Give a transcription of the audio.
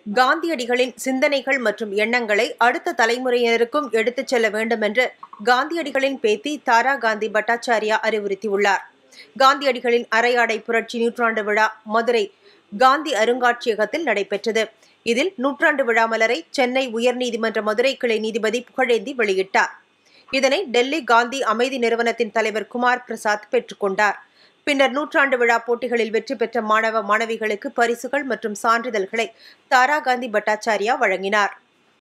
காந்தியடிகளின் சிந்தனைகள் மற்றும் எண்ணங்களை அடுத்த தலைமுறையினருக்கும் எடுத்துச் செல்ல வேண்டும் என்று காந்தியடிகளின் பேத்தி தாரா காந்தி பட்டாச்சாரியா அறிவுறுத்தியுள்ளார் காந்தியடிகளின் அரையாடை புரட்சி நூற்றாண்டு விழா மதுரை காந்தி அருங்காட்சியகத்தில் நடைபெற்றது இதில் நூற்றாண்டு விழா மலரை சென்னை உயர்நீதிமன்ற மதுரை கிளை நீதிபதி புகழேந்தி வெளியிட்டார் இதனை டெல்லி காந்தி அமைதி நிறுவனத்தின் தலைவர் குமார் பிரசாத் பெற்றுக்கொண்டார் பின்னர் நூற்றாண்டு விழா போட்டிகளில் வெற்றி பெற்ற மாணவ மாணவிகளுக்கு பரிசுகள் மற்றும் சான்றிதழ்களை தாரா காந்தி பட்டாச்சாரியா வழங்கினார்